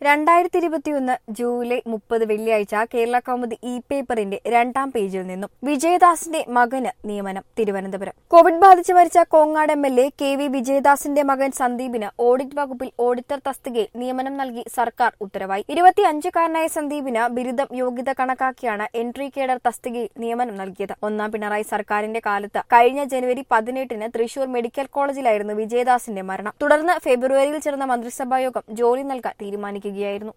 രണ്ടായിരത്തി ഇരുപത്തിയൊന്ന് ജൂലൈ മുപ്പത് വെള്ളിയാഴ്ച കേരള കൗമുദി ഇ പേപ്പറിന്റെ രണ്ടാം പേജിൽ നിന്നും വിജയദാസിന്റെ മകന് നിയമനം തിരുവനന്തപുരം കോവിഡ് ബാധിച്ച് മരിച്ച Kongad M L A K V വിജയദാസിന്റെ മകൻ സന്ദീപിന് ഓഡിറ്റ് വകുപ്പിൽ ഓഡിറ്റർ തസ്തികയിൽ നിയമനം നൽകി സർക്കാർ ഉത്തരവായി ഇരുപത്തിയഞ്ചുകാരനായ സന്ദീപിന് ബിരുദം യോഗ്യത കണക്കാക്കിയാണ് എൻട്രി കേഡർ തസ്തികയിൽ നിയമനം നൽകിയത് ഒന്നാം പിണറായി സർക്കാരിന്റെ കാലത്ത് കഴിഞ്ഞ ജനുവരി പതിനെട്ടിന് തൃശൂർ മെഡിക്കൽ കോളേജിലായിരുന്നു വിജയദാസിന്റെ മരണം തുടർന്ന് ഫെബ്രുവരിയിൽ ചേർന്ന മന്ത്രിസഭാ യോഗം ജോലി നൽകാൻ തീരുമാനിക്കുകയായിരുന്നു